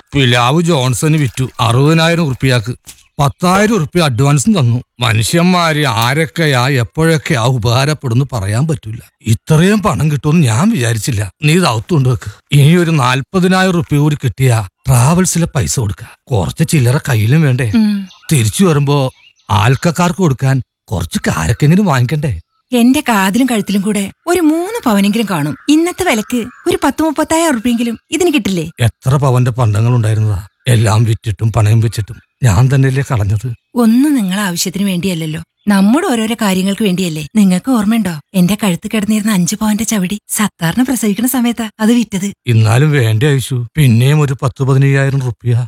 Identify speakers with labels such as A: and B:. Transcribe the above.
A: പിലാവ് Johnson വിറ്റു അറുപതിനായിരം ഉറുപ്പിയാക്ക് പത്തായിരം ഉറുപ്പ്യ അഡ്വാൻസും തന്നു മനുഷ്യന്മാര് ആരൊക്കെയാ എപ്പോഴൊക്കെയാ ഉപകാരപ്പെടുന്നു പറയാൻ പറ്റൂല ഇത്രയും പണം കിട്ടുമെന്ന് ഞാൻ വിചാരിച്ചില്ല നീ ഇത് അകത്തുകൊണ്ട് വെക്ക് ഇനി ഒരു നാൽപ്പതിനായിരം ഉറുപ്പ്യ കൂടി കിട്ടിയാ ട്രാവൽസിലെ പൈസ കൊടുക്ക കുറച്ച് ചില്ലറ കയ്യിലും വേണ്ടേ
B: ഉം.
A: തിരിച്ചു വരുമ്പോ ആൾക്കാർക്ക് കൊടുക്കാൻ കുറച്ച് കാരക്കെങ്കിലും വാങ്ങിക്കണ്ടേ
B: എന്റെ കാതിലും കഴുത്തിലും കൂടെ ഒരു മൂന്ന് പവനെങ്കിലും കാണും ഇന്നത്തെ വിലക്ക് ഒരു പത്ത് മുപ്പത്തായിരം ഉറുപ്പിയെങ്കിലും ഇതിന് കിട്ടില്ലേ
A: എത്ര പവന്റെ പണ്ടങ്ങൾ ഉണ്ടായിരുന്നതാ എല്ലാം വിറ്റിട്ടും പണയം വെച്ചിട്ടും ഞാൻ തന്നെയല്ലേ കളഞ്ഞത്
B: ഒന്നും നിങ്ങളെ ആവശ്യത്തിന് വേണ്ടിയല്ലല്ലോ നമ്മുടെ ഓരോരോ കാര്യങ്ങൾക്ക് വേണ്ടിയല്ലേ നിങ്ങൾക്ക് ഓർമ്മയുണ്ടോ എന്റെ കഴുത്ത് കിടന്നിരുന്ന അഞ്ചു പവന്റെ ചവിടി സത്താറിന് പ്രസവിക്കുന്ന സമയത്താ അത് വിറ്റത്
A: എന്നാലും വേണ്ട അയച്ചു പിന്നെയും ഒരു പത്ത് പതിനയ്യായിരം റുപ്യ